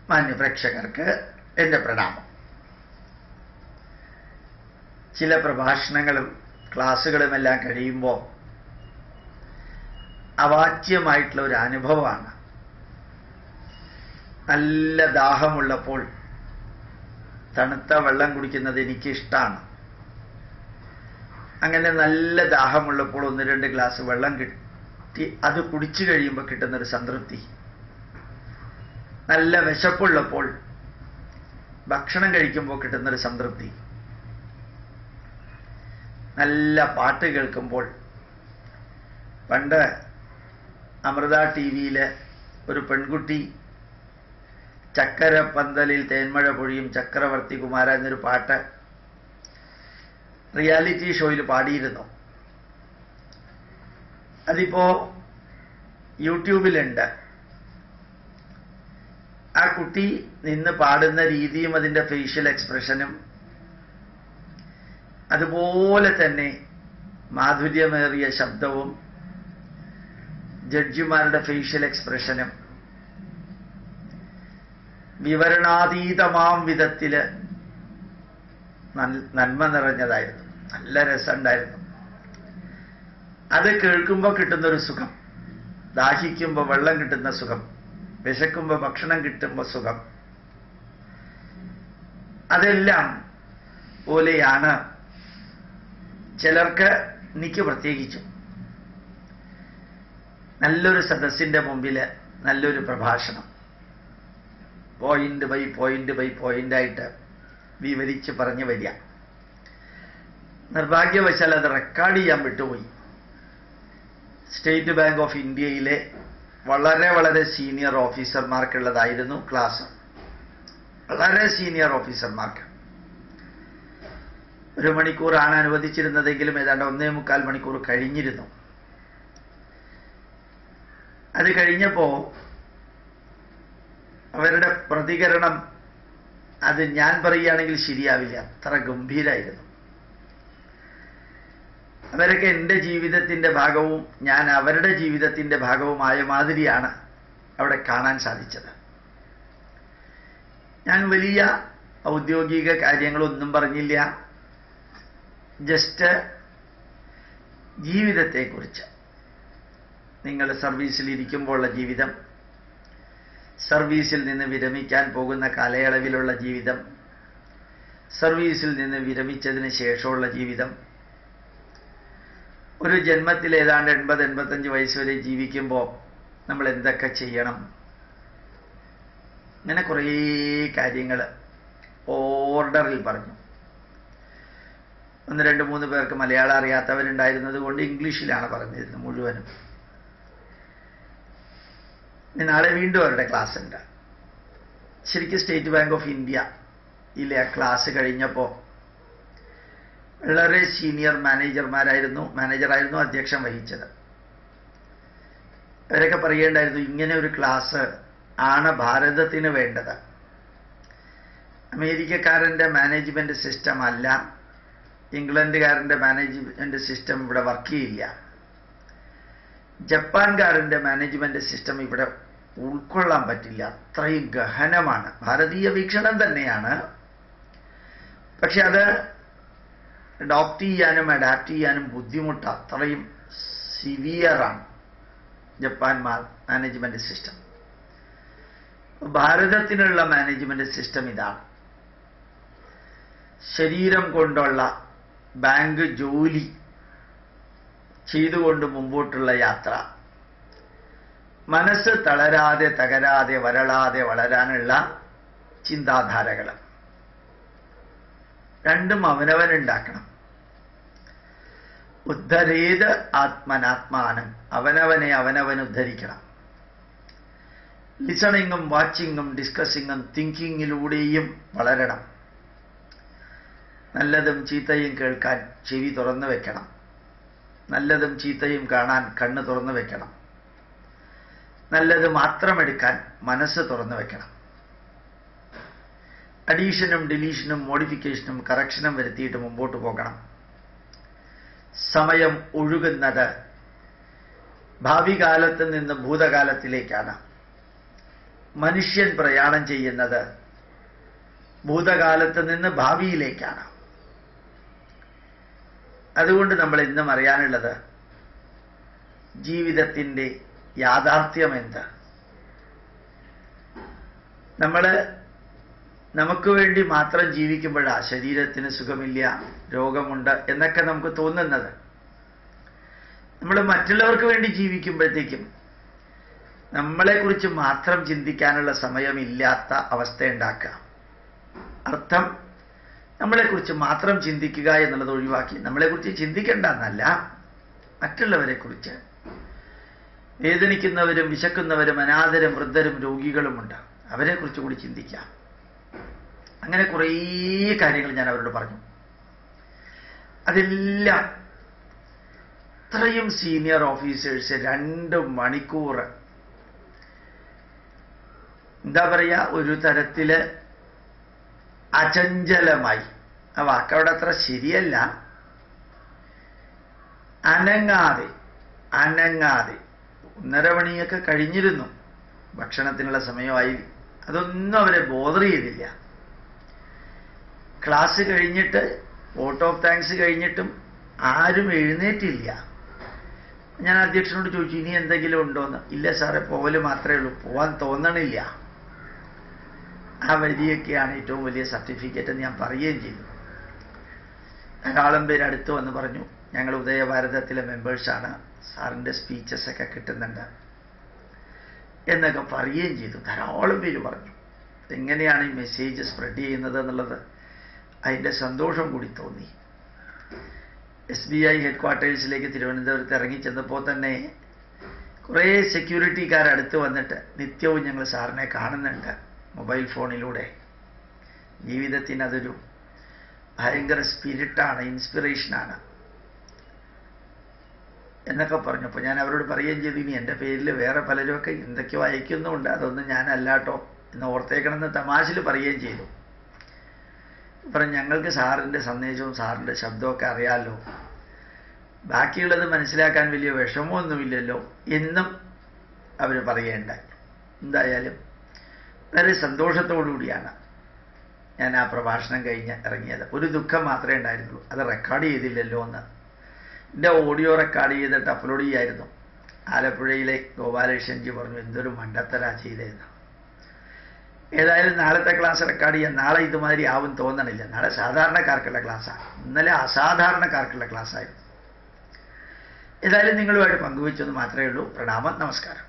മാന്യപ്രേക്ഷകർക്ക് എൻ്റെ പ്രണാമം ചില പ്രഭാഷണങ്ങളും ക്ലാസ്സുകളുമെല്ലാം കഴിയുമ്പോൾ അവാച്യമായിട്ടുള്ള ഒരു അനുഭവമാണ് നല്ല ദാഹമുള്ളപ്പോൾ തണുത്ത വെള്ളം കുടിക്കുന്നത് എനിക്കിഷ്ടമാണ് അങ്ങനെ നല്ല ദാഹമുള്ളപ്പോൾ ഒന്ന് രണ്ട് ഗ്ലാസ് വെള്ളം കിട്ടി അത് കുടിച്ചു കഴിയുമ്പോൾ കിട്ടുന്നൊരു സംതൃപ്തി നല്ല വിശപ്പുള്ളപ്പോൾ ഭക്ഷണം കഴിക്കുമ്പോൾ കിട്ടുന്നൊരു സംതൃപ്തി നല്ല പാട്ട് കേൾക്കുമ്പോൾ പണ്ട് അമൃത ടി വിയിൽ ഒരു പെൺകുട്ടി ചക്കര പന്തലിൽ തേന്മഴ പൊഴിയും ചക്രവർത്തി കുമാര എന്നൊരു പാട്ട് റിയാലിറ്റി ഷോയിൽ പാടിയിരുന്നു അതിപ്പോ യൂട്യൂബിലുണ്ട് ആ കുട്ടി നിന്ന് പാടുന്ന രീതിയും അതിൻ്റെ ഫേഷ്യൽ എക്സ്പ്രഷനും അതുപോലെ തന്നെ മാധുര്യമേറിയ ശബ്ദവും ജഡ്ജിമാരുടെ ഫേഷ്യൽ എക്സ്പ്രഷനും വിവരണാതീതമാം വിധത്തില് നന്മ നിറഞ്ഞതായിരുന്നു നല്ല രസമുണ്ടായിരുന്നു അത് കേൾക്കുമ്പോൾ കിട്ടുന്നൊരു സുഖം ദാഹിക്കുമ്പോൾ വെള്ളം കിട്ടുന്ന സുഖം വിശക്കുമ്പോൾ ഭക്ഷണം കിട്ടുമ്പോൾ സുഖം അതെല്ലാം പോലെയാണ് ചിലർക്ക് എനിക്ക് പ്രത്യേകിച്ചും നല്ലൊരു സദസ്സിന്റെ മുമ്പിൽ നല്ലൊരു പ്രഭാഷണം point by point by point ആയിട്ട് വിവരിച്ച് പറഞ്ഞു വരിക നിർഭാഗ്യവശാൽ അത് റെക്കോർഡ് ചെയ്യാൻ വിട്ടുപോയി സ്റ്റേറ്റ് ബാങ്ക് ഓഫ് ഇന്ത്യയിലെ വളരെ വളരെ സീനിയർ ഓഫീസർമാർക്കുള്ളതായിരുന്നു ക്ലാസ് വളരെ സീനിയർ ഓഫീസർമാർക്ക് ഒരു മണിക്കൂറാണ് അനുവദിച്ചിരുന്നതെങ്കിലും ഏതാണ്ട് ഒന്നേ മുക്കാൽ മണിക്കൂർ കഴിഞ്ഞിരുന്നു അത് കഴിഞ്ഞപ്പോ അവരുടെ പ്രതികരണം അത് ഞാൻ പറയുകയാണെങ്കിൽ ശരിയാവില്ല അത്ര ഗംഭീരായിരുന്നു അവരൊക്കെ എൻ്റെ ജീവിതത്തിൻ്റെ ഭാഗവും ഞാൻ അവരുടെ ജീവിതത്തിൻ്റെ ഭാഗവുമായ മാതിരിയാണ് അവിടെ കാണാൻ സാധിച്ചത് ഞാൻ വലിയ ഔദ്യോഗിക കാര്യങ്ങളൊന്നും പറഞ്ഞില്ല ജസ്റ്റ് ജീവിതത്തെക്കുറിച്ച് നിങ്ങൾ സർവീസിൽ ഇരിക്കുമ്പോഴുള്ള ജീവിതം സർവീസിൽ നിന്ന് വിരമിക്കാൻ പോകുന്ന കാലയളവിലുള്ള ജീവിതം സർവീസിൽ നിന്ന് വിരമിച്ചതിന് ശേഷമുള്ള ജീവിതം ഒരു ജന്മത്തിൽ ഏതാണ്ട് എൺപത് എൺപത്തഞ്ച് വയസ്സ് വരെ ജീവിക്കുമ്പോൾ നമ്മൾ എന്തൊക്കെ ചെയ്യണം ഇങ്ങനെ കുറേ കാര്യങ്ങൾ ഓർഡറിൽ പറഞ്ഞു ഒന്ന് രണ്ട് മൂന്ന് പേർക്ക് മലയാളം അറിയാത്തവരുണ്ടായിരുന്നത് കൊണ്ട് ഇംഗ്ലീഷിലാണ് പറഞ്ഞിരുന്നത് മുഴുവനും നാളെ വീണ്ടും അവരുടെ ക്ലാസ് ഉണ്ട് ശരിക്കും സ്റ്റേറ്റ് ബാങ്ക് ഓഫ് ഇന്ത്യ ഇല്ലേ ആ ക്ലാസ് കഴിഞ്ഞപ്പോൾ വളരെ സീനിയർ മാനേജർമാരായിരുന്നു മാനേജറായിരുന്നു അധ്യക്ഷം വഹിച്ചത് അവരൊക്കെ പറയേണ്ടായിരുന്നു ഇങ്ങനെ ഒരു ക്ലാസ് ആണ് ഭാരതത്തിന് വേണ്ടത് അമേരിക്കക്കാരൻ്റെ മാനേജ്മെന്റ് സിസ്റ്റം അല്ല ഇംഗ്ലണ്ടുകാരൻ്റെ മാനേജ്മെന്റ് സിസ്റ്റം ഇവിടെ വർക്ക് ചെയ്യില്ല ജപ്പാൻകാരൻ്റെ മാനേജ്മെന്റ് സിസ്റ്റം ഇവിടെ ഉൾക്കൊള്ളാൻ പറ്റില്ല അത്രയും ഗഹനമാണ് ഭാരതീയ വീക്ഷണം തന്നെയാണ് പക്ഷെ അത് അഡോപ്റ്റ് ചെയ്യാനും അഡാപ്റ്റ് ചെയ്യാനും ബുദ്ധിമുട്ട് അത്രയും സിവിയറാണ് ജപ്പാൻ മാനേജ്മെന്റ് സിസ്റ്റം ഭാരതത്തിനുള്ള മാനേജ്മെന്റ് സിസ്റ്റം ഇതാണ് ശരീരം കൊണ്ടുള്ള ബാങ്ക് ജോലി ചെയ്തുകൊണ്ട് മുമ്പോട്ടുള്ള യാത്ര മനസ്സ് തളരാതെ തകരാതെ വരളാതെ വളരാനുള്ള ചിന്താധാരകൾ രണ്ടും അവനവനുണ്ടാക്കണം ഉദ്ധരേത് ആത്മനാത്മാനം അവനവനെ അവനവൻ ഉദ്ധരിക്കണം ലിസണിങ്ങും വാച്ചിങ്ങും ഡിസ്കസിങ്ങും തിങ്കിങ്ങിലൂടെയും വളരണം നല്ലതും ചീത്തയും കേൾക്കാൻ ചെവി തുറന്നു വെക്കണം നല്ലതും ചീത്തയും കാണാൻ കണ്ണ് തുറന്നു വെക്കണം നല്ലത് മാത്രം എടുക്കാൻ മനസ്സ് തുറന്നു വെക്കണം അഡീഷനും ഡിലീഷനും മോഡിഫിക്കേഷനും കറക്ഷനും വരുത്തിയിട്ട് മുമ്പോട്ട് പോകണം സമയം ഒഴുകുന്നത് ഭാവി കാലത്ത് നിന്ന് ഭൂതകാലത്തിലേക്കാണ് മനുഷ്യൻ പ്രയാണം ചെയ്യുന്നത് ഭൂതകാലത്ത് നിന്ന് ഭാവിയിലേക്കാണ് അതുകൊണ്ട് നമ്മൾ ഇന്നും അറിയാനുള്ളത് ജീവിതത്തിൻ്റെ യാഥാർത്ഥ്യം എന്ത് നമ്മൾ നമുക്ക് വേണ്ടി മാത്രം ജീവിക്കുമ്പോഴാ ശരീരത്തിന് സുഖമില്ല രോഗമുണ്ട് എന്നൊക്കെ നമുക്ക് തോന്നുന്നത് നമ്മൾ മറ്റുള്ളവർക്ക് വേണ്ടി ജീവിക്കുമ്പോഴത്തേക്കും നമ്മളെക്കുറിച്ച് മാത്രം ചിന്തിക്കാനുള്ള സമയമില്ലാത്ത അവസ്ഥ ഉണ്ടാക്കുക അർത്ഥം നമ്മളെക്കുറിച്ച് മാത്രം ചിന്തിക്കുക എന്നുള്ളത് ഒഴിവാക്കി നമ്മളെക്കുറിച്ച് ചിന്തിക്കേണ്ട എന്നല്ല മറ്റുള്ളവരെക്കുറിച്ച് വേദനിക്കുന്നവരും വിശക്കുന്നവരും അനാഥരും വൃദ്ധരും രോഗികളുമുണ്ട് അവരെക്കുറിച്ച് കൂടി ചിന്തിക്കാം അങ്ങനെ കുറേ കാര്യങ്ങൾ ഞാൻ അവരോട് പറഞ്ഞു അതെല്ലാം ഇത്രയും സീനിയർ ഓഫീസേഴ്സ് രണ്ട് മണിക്കൂർ എന്താ പറയുക ഒരു തരത്തില് അചഞ്ചലമായി ആ വാക്കവിടെ അത്ര ശരിയല്ല അനങ്ങാതെ അനങ്ങാതെ ഒന്നര മണിയൊക്കെ കഴിഞ്ഞിരുന്നു ഭക്ഷണത്തിനുള്ള സമയമായി അതൊന്നും അവരെ ബോധർ ചെയ്തില്ല ക്ലാസ് കഴിഞ്ഞിട്ട് വോട്ട് ഓഫ് താങ്ക്സ് കഴിഞ്ഞിട്ടും ആരും എഴുന്നേറ്റില്ല ഞാൻ അധ്യക്ഷനോട് ചോദിച്ചു ഇനി എന്തെങ്കിലും ഉണ്ടോന്ന് ഇല്ല സാറേ പോവല് മാത്രമേ ഉള്ളൂ പോവാൻ തോന്നണില്ല ആ വരിയൊക്കെയാണ് ഏറ്റവും വലിയ സർട്ടിഫിക്കറ്റ് എന്ന് ഞാൻ പറയുകയും ചെയ്തു ധാരാളം പേര് അടുത്ത് വന്ന് പറഞ്ഞു ഞങ്ങൾ ഉദയഭാരതത്തിലെ മെമ്പേഴ്സാണ് സാറിൻ്റെ സ്പീച്ചസ് ഒക്കെ കിട്ടുന്നുണ്ട് എന്നൊക്കെ പറയുകയും ചെയ്തു ധാരാളം പേര് പറഞ്ഞു എങ്ങനെയാണ് ഈ മെസ്സേജ് സ്പ്രെഡ് ചെയ്യുന്നത് എന്നുള്ളത് അതിൻ്റെ സന്തോഷം കൂടി തോന്നി എസ് ബി ഐ ഹെഡ് ക്വാർട്ടേഴ്സിലേക്ക് തിരുവനന്തപുരത്ത് ഇറങ്ങിച്ചെന്നപ്പോൾ തന്നെ കുറേ സെക്യൂരിറ്റിക്കാർ അടുത്ത് വന്നിട്ട് നിത്യവും ഞങ്ങൾ സാറിനെ കാണുന്നുണ്ട് മൊബൈൽ ഫോണിലൂടെ ജീവിതത്തിന് അതൊരു ഭയങ്കര സ്പിരിറ്റാണ് ഇൻസ്പിറേഷനാണ് എന്നൊക്കെ പറഞ്ഞപ്പോൾ ഞാൻ അവരോട് പറയുകയും ചെയ്തു ഇനി എൻ്റെ പേരിൽ വേറെ പലരുമൊക്കെ എന്തൊക്കെയോ അയക്കുന്നുണ്ട് അതൊന്നും ഞാനല്ലാട്ടോ എന്ന് ഓർത്തേക്കണമെന്ന് തമാശയിൽ പറയുകയും ചെയ്തു പറഞ്ഞു ഞങ്ങൾക്ക് സാറിൻ്റെ സന്ദേശവും സാറിൻ്റെ ശബ്ദമൊക്കെ അറിയാമല്ലോ ബാക്കിയുള്ളത് മനസ്സിലാക്കാൻ വലിയ വിഷമമൊന്നുമില്ലല്ലോ എന്നും അവർ പറയേണ്ടായി എന്തായാലും വളരെ സന്തോഷത്തോടുകൂടിയാണ് ഞാൻ ആ പ്രഭാഷണം കഴിഞ്ഞ് ഇറങ്ങിയത് ഒരു ദുഃഖം മാത്രമേ ഉണ്ടായിരുന്നുള്ളൂ അത് റെക്കോർഡ് ചെയ്തില്ലല്ലോ എന്ന് എൻ്റെ ഓഡിയോ റെക്കോർഡ് ചെയ്തിട്ട് അപ്ലോഡ് ചെയ്യായിരുന്നു ആലപ്പുഴയിലെ ഗോപാലകൃഷ്ണൻജി പറഞ്ഞു എന്തൊരു മണ്ടത്തരാ ചെയ്തതെന്ന് ഏതായാലും നാളത്തെ ക്ലാസ് റെക്കോർഡ് ചെയ്യാൻ നാളെ ഇതുമാതിരി ആവും തോന്നണില്ല നാളെ സാധാരണക്കാർക്കുള്ള ക്ലാസ്സാണ് ഇന്നലെ അസാധാരണക്കാർക്കുള്ള ക്ലാസ്സായിരുന്നു ഏതായാലും നിങ്ങളുമായിട്ട് പങ്കുവെച്ചെന്ന് മാത്രമേ ഉള്ളൂ പ്രണാമം നമസ്കാരം